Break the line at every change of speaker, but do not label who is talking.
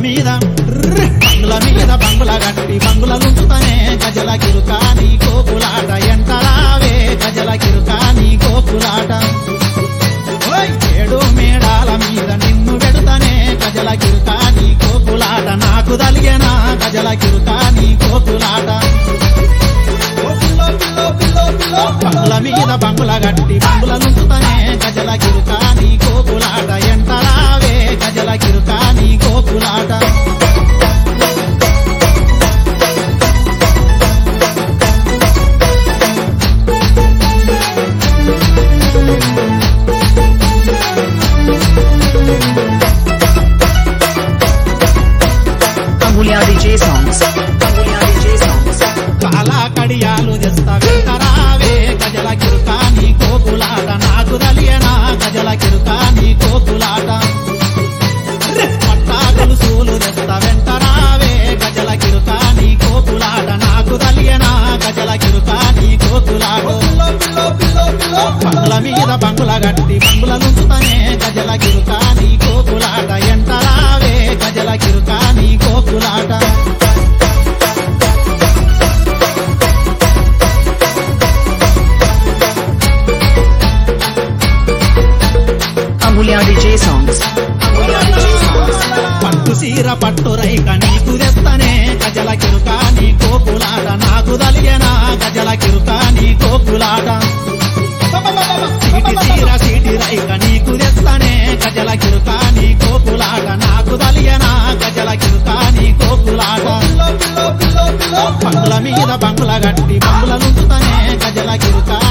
మీద ర్ర్ బంగుల మీద బంగుల గట్టి బంగుల లుంటుతనే గజల కిరుకా నీ కోకులాట ఎంటరావే గజల కిరుకా నీ కోకులాట ఓయ్ ఏడు మేడాల మీద నిన్ను పెడుతనే గజల కిరుకా నీ కోకులాట నాకు తలిగేనా గజల కిరుకా నీ కోకులాట ఓ పిల్లో పిల్లో పిల్లో పిల్లో బంగుల మీద బంగుల గట్టి బంగుల నుంచుతనే గజల కిరుకా నీ కోకులాట ఎంటరావే గజల కిరుకా నీ కోకులాట
Amulya DJ songs. Amulya DJ songs.
చాలా కడియాలు తెస్తా వెంటరావే గజల కిరుకా నీ కోకులాట నాకు తలియనా గజల కిరుకా నీ కోకులాట రే! పట్టా గొలుసులు తెస్తా వెంటరావే గజల కిరుకా నీ కోకులాట నాకు తలియనా గజల కిరుకా నీ కోకులాట బంగుల మీద బంగుల గట్టి బంగుల నుంచుతనే గజల కిరుకా నీ కోకులాట ఎంటరావే గజల కిరుకా నీ కోకులాట
Amulya DJ songs. Amulya DJ songs.
పట్టు సీర పట్టు రైక నీకు తెస్తనే గజల కిరుక నీ కోపులాట నాకు తలిగేనా గజల కిరుక నీ కోపులాట సీటి సీర సీటి రైక నీకు తెస్తనే గజల కిరుక నీ కోపులాట నాకు తలిగేనా గజల కిరుక నీ కోపులాట బంగుల మీద బంగుల గట్టి బంగుల నుంచుతనే గజల కిరుక